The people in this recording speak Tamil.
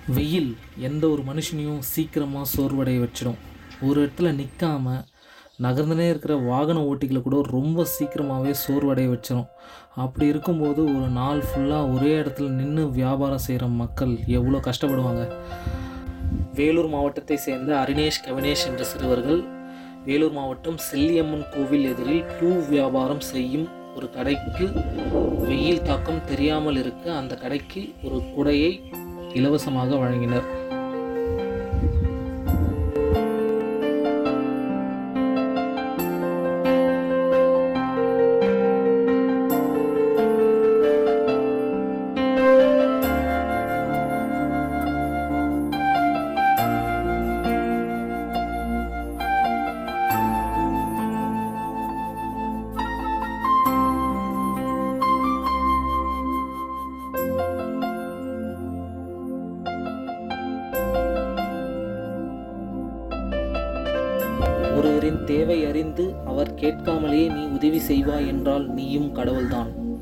வெயில் எந்த ஒரு மனுஷனையும் சீக்கிரமாக சோர்வடைய வச்சிடும் ஒரு இடத்துல நிற்காம நகர்ந்துனே இருக்கிற வாகன ஓட்டிகளை கூட ரொம்ப சீக்கிரமாகவே சோர்வடைய வச்சிடும் அப்படி இருக்கும்போது ஒரு நாள் ஃபுல்லாக ஒரே இடத்துல நின்று வியாபாரம் செய்கிற மக்கள் எவ்வளோ கஷ்டப்படுவாங்க வேலூர் மாவட்டத்தை சேர்ந்த அரினேஷ் கவினேஷ் என்ற சிறுவர்கள் வேலூர் மாவட்டம் செல்லியம்மன் கோவில் எதிரில் பூ வியாபாரம் செய்யும் ஒரு கடைக்கு வெயில் தாக்கம் தெரியாமல் இருக்க அந்த கடைக்கு ஒரு குடையை இலவசமாக வழங்கினர் ஒருவரின் தேவை அறிந்து அவர் கேட்காமலே நீ உதவி செய்வாய் என்றால் நீயும் கடவுள்தான்